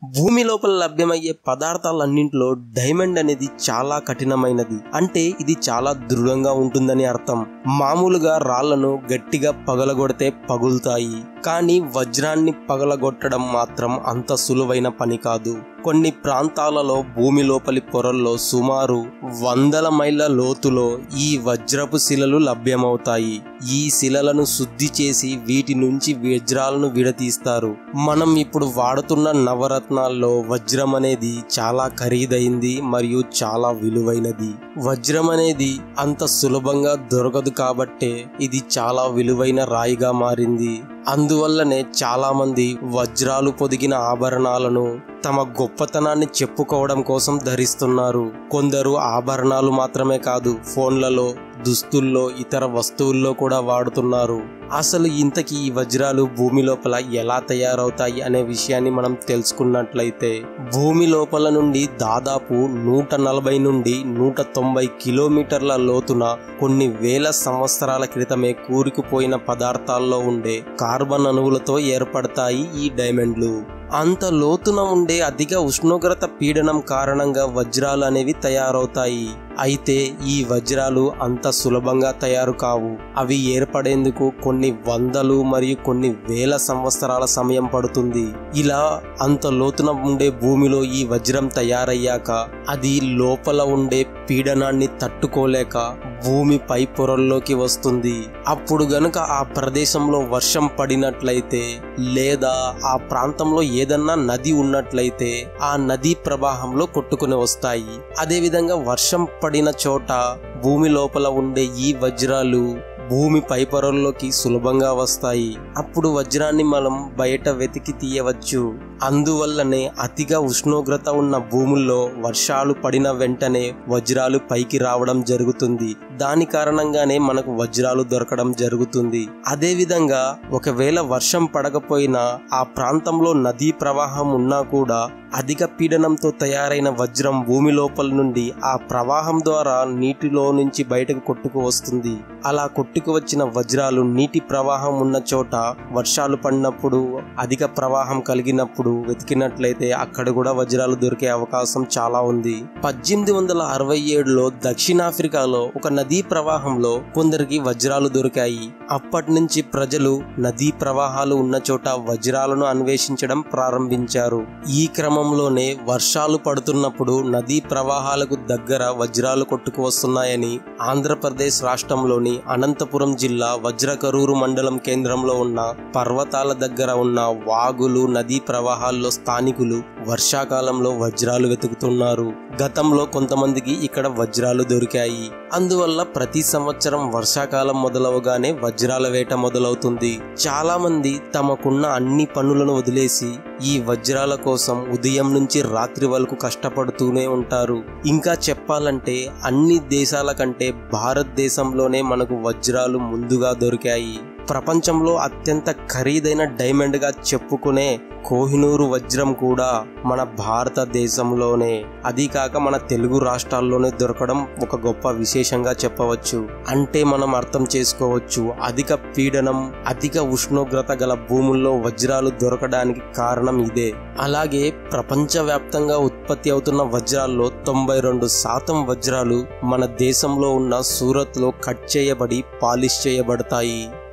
భూమి లోపల లభ్యమయ్యే పదార్థాలన్నింటిలో డైమండ్ అనేది చాలా కఠినమైనది అంటే ఇది చాలా దృఢంగా ఉంటుందని అర్థం మామూలుగా రాళ్లను గట్టిగా పగలగొడితే పగులుతాయి కానీ వజ్రాన్ని పగలగొట్టడం మాత్రం అంత సులువైన పని కాదు కొన్ని ప్రాంతాలలో భూమి లోపలి పొరల్లో సుమారు వందల మైళ్ళ లోతులో ఈ వజ్రపు శిలలు లభ్యమవుతాయి ఈ శిలలను శుద్ధి చేసి వీటి నుంచి వజ్రాలను విడతీస్తారు మనం ఇప్పుడు వాడుతున్న నవరత్నాల్లో వజ్రం అనేది చాలా ఖరీదైంది మరియు చాలా విలువైనది వజ్రం అనేది అంత సులభంగా దొరకదు కాబట్టే ఇది చాలా విలువైన రాయిగా మారింది అందువల్లనే చాలా మంది వజ్రాలు పొదిగిన ఆభరణాలను తమ గొప్పతనాన్ని చెప్పుకోవడం కోసం ధరిస్తున్నారు కొందరు ఆభరణాలు మాత్రమే కాదు ఫోన్లలో దుస్తుల్లో ఇతర వస్తువుల్లో కూడా వాడుతున్నారు అసలు ఇంతకీ ఈ వజ్రాలు భూమి లోపల ఎలా తయారవుతాయి అనే విషయాన్ని మనం తెలుసుకున్నట్లయితే భూమి లోపల నుండి దాదాపు నూట నలభై నుండి నూట తొంభై కిలోమీటర్ల లోతున కొన్ని వేల సంవత్సరాల క్రితమే కూరుకుపోయిన పదార్థాల్లో ఉండే కార్బన్ అణువులతో ఏర్పడతాయి ఈ డైమండ్లు అంత లోతున ఉండే అధిక ఉష్ణోగ్రత పీడనం కారణంగా వజ్రాలు అనేవి తయారవుతాయి అయితే ఈ వజ్రాలు అంత సులభంగా తయారు కావు అవి ఏర్పడేందుకు కొన్ని వందలు మరియు కొన్ని వేల సంవత్సరాల సమయం పడుతుంది ఇలా అంత లోతున ఉండే భూమిలో ఈ వజ్రం తయారయ్యాక అది లోపల ఉండే పీడనాన్ని తట్టుకోలేక భూమి పై పొరల్లోకి వస్తుంది అప్పుడు గనుక ఆ ప్రదేశంలో వర్షం పడినట్లయితే లేదా ఆ ప్రాంతంలో ఏదన్నా నది ఉన్నట్లయితే ఆ నదీ ప్రవాహంలో కొట్టుకుని వస్తాయి అదేవిధంగా వర్షం పడిన చోట భూమి లోపల ఉండే ఈ వజ్రాలు భూమి పై పొరల్లోకి సులభంగా వస్తాయి అప్పుడు వజ్రాన్ని మనం బయట వెతికి తీయవచ్చు అందువల్లనే అతిగా ఉష్ణోగ్రత ఉన్న భూముల్లో వర్షాలు పడిన వెంటనే వజ్రాలు పైకి రావడం జరుగుతుంది దాని కారణంగానే మనకు వజ్రాలు దొరకడం జరుగుతుంది అదే విధంగా ఒకవేళ వర్షం పడకపోయినా ఆ ప్రాంతంలో నదీ ప్రవాహం ఉన్నా కూడా అధిక పీడనంతో తయారైన వజ్రం భూమి లోపల నుండి ఆ ప్రవాహం ద్వారా నీటిలో నుంచి బయటకు కొట్టుకు వస్తుంది అలా కొట్టుకు వచ్చిన వజ్రాలు నీటి ప్రవాహం ఉన్న చోట వర్షాలు పడినప్పుడు అధిక ప్రవాహం కలిగినప్పుడు వెతికినట్లయితే అక్కడ కూడా వజ్రాలు దొరికే అవకాశం చాలా ఉంది పద్దెనిమిది వందల అరవై ఏడులో దక్షిణాఫ్రికాలో ఒక నదీ ప్రవాహంలో కొందరికి వజ్రాలు దొరికాయి అప్పటి నుంచి ప్రజలు నదీ ప్రవాహాలు ఉన్న చోట వజ్రాలను అన్వేషించడం ప్రారంభించారు ఈ క్రమంలోనే వర్షాలు పడుతున్నప్పుడు నదీ ప్రవాహాలకు దగ్గర వజ్రాలు కొట్టుకు వస్తున్నాయని ఆంధ్రప్రదేశ్ రాష్ట్రంలోని అనంతపురం జిల్లా వజ్రకరూరు మండలం కేంద్రంలో ఉన్న పర్వతాల దగ్గర ఉన్న వాగులు నదీ ప్రవాహాల్లో స్థానికులు వర్షాకాలంలో వజ్రాలు వెతుకుతున్నారు గతంలో కొంతమందికి ఇక్కడ వజ్రాలు దొరికాయి అందువల్ల ప్రతి సంవత్సరం వర్షాకాలం మొదలవగానే వజ్రాల వేట మొదలవుతుంది చాలా మంది తమకున్న అన్ని పనులను వదిలేసి ఈ వజ్రాల కోసం ఉదయం నుంచి రాత్రి వరకు కష్టపడుతూనే ఉంటారు ఇంకా చెప్పాలంటే అన్ని దేశాల కంటే భారతదేశంలోనే మనకు వజ్రాలు ముందుగా దొరికాయి ప్రపంచంలో అత్యంత ఖరీదైన డైమండ్గా చెప్పుకునే కోహినూరు వజ్రం కూడా మన భారతదేశంలోనే అది కాక మన తెలుగు రాష్ట్రాల్లోనే దొరకడం ఒక గొప్ప విశేషంగా చెప్పవచ్చు అంటే మనం అర్థం చేసుకోవచ్చు అధిక పీడనం అధిక ఉష్ణోగ్రత గల భూముల్లో వజ్రాలు దొరకడానికి కారణం ఇదే అలాగే ప్రపంచవ్యాప్తంగా ఉత్పత్తి అవుతున్న వజ్రాల్లో తొంభై రెండు శాతం వజ్రాలు మన దేశంలో ఉన్న సూరత్లో కట్ చేయబడి పాలిష్ చేయబడతాయి